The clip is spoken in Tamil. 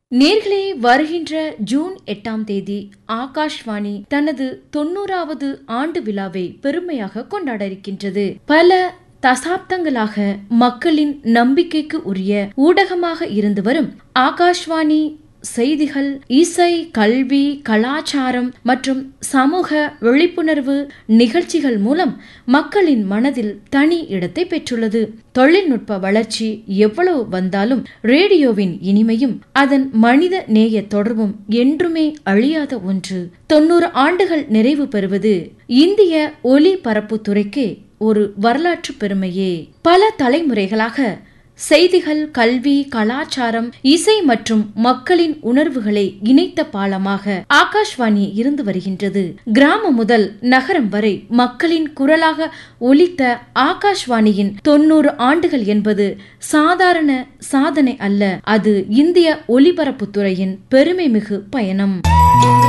நேர்களே வருகின்ற ஜூன் எட்டாம் தேதி ஆகாஷ்வாணி தனது தொண்ணூறாவது ஆண்டு விழாவை பெருமையாக கொண்டாட இருக்கின்றது பல தசாப்தங்களாக மக்களின் நம்பிக்கைக்கு உரிய ஊடகமாக இருந்து வரும் ஆகாஷ்வாணி செய்திகள் இசை கல்வி கலாச்சாரம் மற்றும் சமூக விழிப்புணர்வு நிகழ்ச்சிகள் மூலம் மக்களின் மனதில் தனி இடத்தை பெற்றுள்ளது தொழில்நுட்ப வளர்ச்சி எவ்வளவு வந்தாலும் ரேடியோவின் இனிமையும் அதன் மனித நேய தொடர்பும் என்றுமே அழியாத ஒன்று தொண்ணூறு ஆண்டுகள் நிறைவு பெறுவது இந்திய ஒலிபரப்புத் துறைக்கு ஒரு வரலாற்று பெருமையே பல தலைமுறைகளாக செய்திகள் கல்வி கலாச்சாரம் இசை மற்றும் மக்களின் உணர்வுகளை இணைத்த பாலமாக ஆகாஷ்வாணி இருந்து வருகின்றது கிராமம் முதல் நகரம் வரை மக்களின் குரலாக ஒலித்த ஆகாஷ்வாணியின் தொண்ணூறு ஆண்டுகள் என்பது சாதாரண சாதனை அல்ல அது இந்திய ஒலிபரப்புத்துறையின் பெருமை மிகு பயணம்